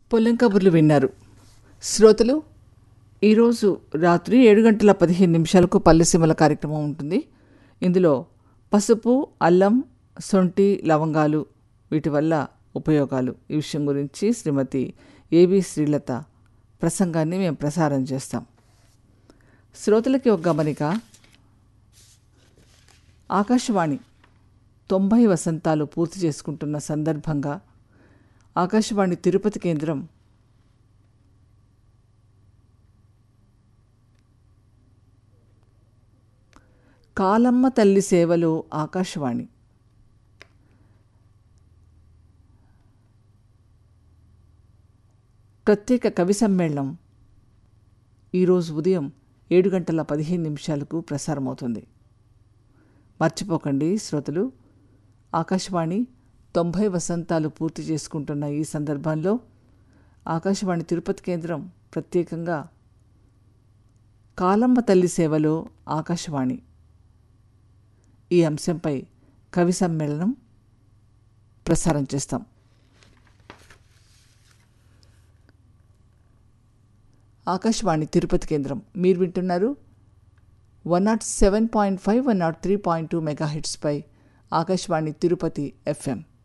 పొలం కబుర్లు విన్నారు శ్రోతలు ఈరోజు రాత్రి ఏడు గంటల పదిహేను నిమిషాలకు పల్లెసీమల కార్యక్రమం ఉంటుంది ఇందులో పసుపు అల్లం సొంటి లవంగాలు వీటి వల్ల ఉపయోగాలు ఈ విషయం గురించి శ్రీమతి ఏబి శ్రీలత ప్రసంగాన్ని మేము ప్రసారం చేస్తాం శ్రోతలకి ఒక గమనిక ఆకాశవాణి తొంభై వసంతాలు పూర్తి చేసుకుంటున్న సందర్భంగా ఆకాశవాణి తిరుపతి కేంద్రం కాలమ్మ తల్లి సేవలు ఆకాశవాణి ప్రత్యేక కవి సమ్మేళనం ఈరోజు ఉదయం ఏడు గంటల పదిహేను నిమిషాలకు ప్రసారమవుతుంది మర్చిపోకండి శ్రోతలు ఆకాశవాణి తొంభై వసంతాలు పూర్తి చేసుకుంటున్న ఈ సందర్భంలో ఆకాశవాణి తిరుపతి కేంద్రం ప్రత్యేకంగా కాలమ్మ తల్లి సేవలో ఆకాశవాణి ఈ అంశంపై కవి సమ్మేళనం ప్రసారం చేస్తాం ఆకాశవాణి తిరుపతి కేంద్రం మీరు వింటున్నారు one not seven point five one not three point two mega హిట్స్పై ఆకాశవాణి తిరుపతి ఎఫ్ఎం